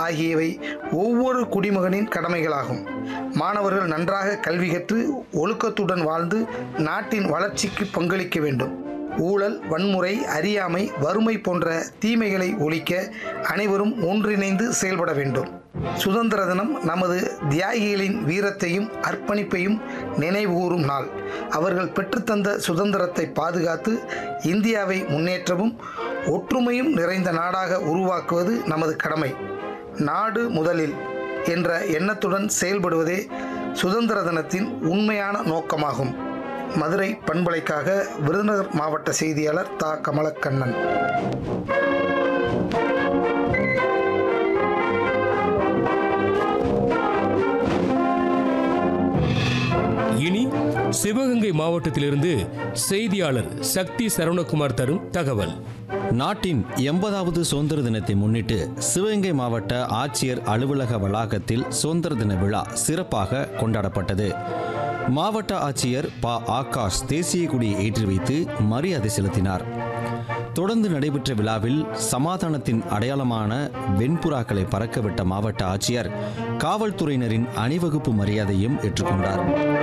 ஆகியவை ஒவ்வொரு குடிமகனின் கடமைகளாகும் மாணவர்கள் நன்றாக கல்வி கற்று ஒழுக்கத்துடன் வாழ்ந்து நாட்டின் வளர்ச்சிக்கு பங்களிக்க வேண்டும் ஊழல் வன்முறை அறியாமை வறுமை போன்ற தீமைகளை ஒழிக்க அனைவரும் ஒன்றிணைந்து செயல்பட வேண்டும் சுதந்திர தினம் நமது தியாகிகளின் வீரத்தையும் அர்ப்பணிப்பையும் நினைவுகூரும் நாள் அவர்கள் பெற்றுத்தந்த சுதந்திரத்தை பாதுகாத்து இந்தியாவை முன்னேற்றவும் ஒற்றுமையும் நிறைந்த நாடாக உருவாக்குவது நமது கடமை நாடு முதலில் என்ற எண்ணத்துடன் செயல்படுவதே சுதந்திர தினத்தின் உண்மையான நோக்கமாகும் மதுரை பண்பலைக்காக விருதுநகர் மாவட்ட செய்தியாளர் தா கமலக்கண்ணன் இனி சிவகங்கை மாவட்டத்திலிருந்து செய்தியாளர் சக்தி சரவணகுமார் தரும் தகவல் நாட்டின் எண்பதாவது சுதந்திர தினத்தை முன்னிட்டு சிவகங்கை மாவட்ட ஆட்சியர் அலுவலக வளாகத்தில் சுதந்திர தின விழா சிறப்பாக கொண்டாடப்பட்டது மாவட்ட ஆட்சியர் ப ஆகாஷ் தேசிய கொடியை ஏற்றி வைத்து மரியாதை செலுத்தினார் தொடர்ந்து நடைபெற்ற விழாவில் சமாதானத்தின் அடையாளமான வெண்புறாக்களை பறக்கவிட்ட மாவட்ட ஆட்சியர் காவல்துறையினரின் அணிவகுப்பு மரியாதையும் ஏற்றுக்கொண்டார்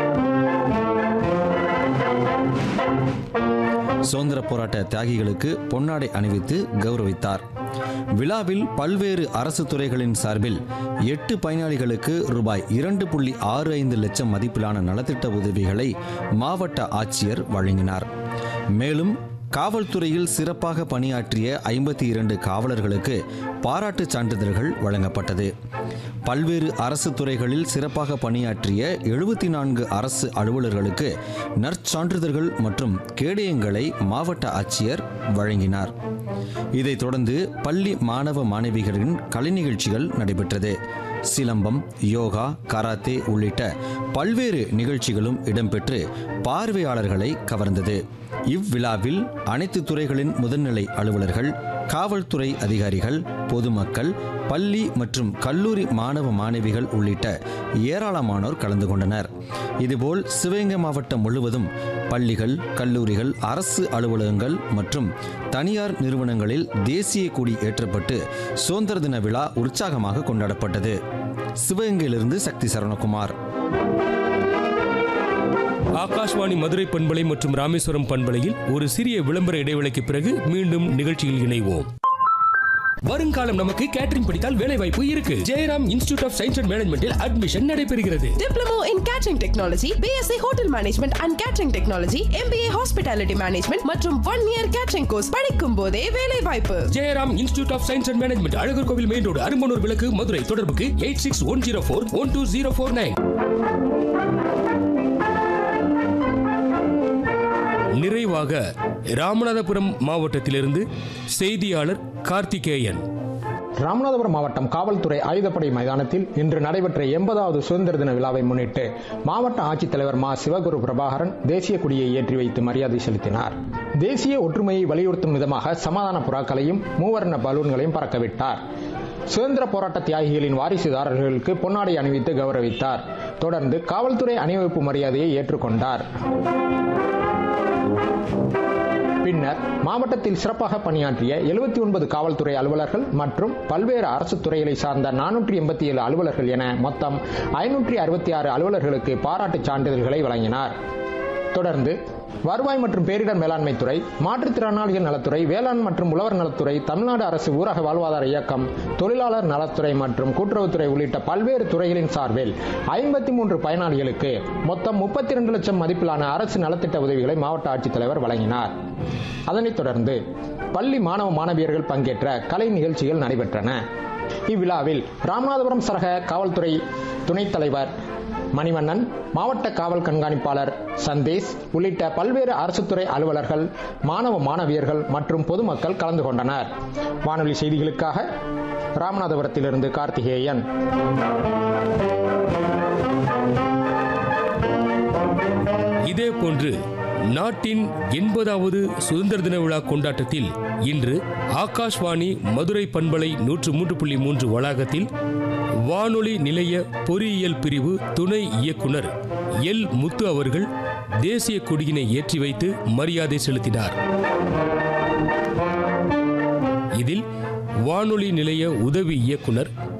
சுதந்திர போராட்ட தியாகிகளுக்கு பொன்னாடை அணிவித்து கௌரவித்தார் விழாவில் பல்வேறு அரசு துறைகளின் சார்பில் எட்டு பயனாளிகளுக்கு ரூபாய் இரண்டு புள்ளி ஆறு ஐந்து லட்சம் மதிப்பிலான நலத்திட்ட உதவிகளை மாவட்ட ஆட்சியர் வழங்கினார் மேலும் காவல்துறையில் சிறப்பாக பணியாற்றிய ஐம்பத்தி இரண்டு காவலர்களுக்கு பாராட்டுச் சான்றிதழ்கள் வழங்கப்பட்டது பல்வேறு அரசு துறைகளில் சிறப்பாக பணியாற்றிய எழுபத்தி நான்கு அரசு அலுவலர்களுக்கு நற்சான்றிதழ்கள் மற்றும் கேடயங்களை மாவட்ட ஆட்சியர் வழங்கினார் இதைத் தொடர்ந்து பள்ளி மாணவ மாணவிகளின் கலை நிகழ்ச்சிகள் நடைபெற்றது சிலம்பம் யோகா கராத்தே உள்ளிட்ட பல்வேறு நிகழ்ச்சிகளும் இடம்பெற்று பார்வையாளர்களை கவர்ந்தது இவ்விழாவில் அனைத்து துறைகளின் முதல்நிலை அலுவலர்கள் காவல்துறை அதிகாரிகள் பொதுமக்கள் பள்ளி மற்றும் கல்லூரி மாணவ மாணவிகள் உள்ளிட்ட ஏராளமானோர் கலந்து கொண்டனர் இதுபோல் சிவகங்கை மாவட்டம் முழுவதும் பள்ளிகள் கல்லூரிகள் அரசு அலுவலகங்கள் மற்றும் தனியார் நிறுவனங்களில் தேசிய கொடி ஏற்றப்பட்டு சுதந்திர தின விழா உற்சாகமாக கொண்டாடப்பட்டது சிவகங்கையிலிருந்து சக்தி சரவணகுமார் ஆகாஷ்வாணி மதுரை பண்பலை மற்றும் ராமேஸ்வரம் பண்பலையில் ஒரு சிறிய விளம்பர இடைவேளைக்கு பிறகு மீண்டும் நிகழ்ச்சியில் இணைவோம் வருங்காலம் நமக்கு கேட்டரிங் படித்தால் வேலை வாய்ப்பு இருக்கு Jayaram institute of science and மேனேஜ்மெண்டில் அட்மிஷன் நடைபெறுகிறது Diploma in Catering Technology, BSc Hotel Management and Catering Technology, MBA Hospitality Management மற்றும் ஒன் இயர் கேட்டரிங் கோர்ஸ் படிக்கும் போதே வேலை வாய்ப்பு Jayaram institute of science and management Alagar Kovil main road Arumbanur விளக்கு மதுரை தொடர்புக்கு eight six one zero four one two zero four nine நிறைவாக ராமநாதபுரம் மாவட்டத்திலிருந்து செய்தியாளர் கார்த்திகேயன் ராமநாதபுரம் மாவட்டம் காவல்துறை ஆயுதப்படை மைதானத்தில் இன்று நடைபெற்ற எண்பதாவது சுதந்திர தின விழாவை முன்னிட்டு மாவட்ட ஆட்சித்தலைவர் மா சிவகுரு பிரபாகரன் தேசிய கொடியை ஏற்றி வைத்து மரியாதை செலுத்தினார் தேசிய ஒற்றுமையை வலியுறுத்தும் விதமாக சமாதான புறாக்களையும் மூவர்ண பலூன்களையும் பறக்கவிட்டார் சுதந்திர போராட்ட தியாகிகளின் வாரிசுதாரர்களுக்கு பொன்னாடை அணிவித்து கௌரவித்தார் தொடர்ந்து காவல்துறை அணிவகுப்பு மரியாதையை ஏற்றுக்கொண்டார் பின்னர் மாவட்டத்தில் சிறப்பாக பணியாற்றிய எழுபத்தி ஒன்பது காவல்துறை அலுவலர்கள் மற்றும் பல்வேறு அரசு துறைகளை சார்ந்த நானூற்றி எண்பத்தி ஏழு அலுவலர்கள் என மொத்தம் ஐநூற்றி அறுபத்தி ஆறு அலுவலர்களுக்கு பாராட்டுச் சான்றிதழ்களை வழங்கினார் தொடர்ந்து வருவாய் மற்றும் பேரிடர் மேலாண்மை துறை மாற்றுத்திறனாளிகள் நலத்துறை வேளாண் மற்றும் உழவர் நலத்துறை தமிழ்நாடு அரசு ஊரக வாழ்வாதார இயக்கம் தொழிலாளர் நலத்துறை மற்றும் கூட்டுறவுத்துறை உள்ளிட்ட பல்வேறு துறைகளின் சார்பில் ஐம்பத்தி மூன்று பயனாளிகளுக்கு மொத்தம் முப்பத்தி இரண்டு லட்சம் மதிப்பிலான அரசு நலத்திட்ட உதவிகளை மாவட்ட ஆட்சித்தலைவர் வழங்கினார் அதனைத் தொடர்ந்து பள்ளி மாணவ மாணவியர்கள் பங்கேற்ற கலை நிகழ்ச்சிகள் நடைபெற்றன இவ்விழாவில் ராமநாதபுரம் சரக காவல்துறை துணைத் தலைவர் மணிவண்ணன் மாவட்ட காவல் கண்காணிப்பாளர் சந்தேஷ் உள்ளிட்ட பல்வேறு அரசுத்துறை அலுவலர்கள் மாணவ மாணவியர்கள் மற்றும் பொதுமக்கள் கலந்து கொண்டனர் வானொலி செய்திகளுக்காக ராமநாதபுரத்திலிருந்து கார்த்திகேயன் இதே போன்று நாட்டின் எண்பதாவது சுதந்திர தின விழா கொண்டாட்டத்தில் இன்று ஆகாஷ்வாணி மதுரை பண்பலை நூற்று மூன்று புள்ளி மூன்று வளாகத்தில் வானொலி நிலைய பொறியியல் பிரிவு துணை இயக்குனர் எல் முத்து அவர்கள் தேசிய கொடியினை ஏற்றி வைத்து மரியாதை செலுத்தினார் இதில் வானொலி நிலைய உதவி இயக்குனர்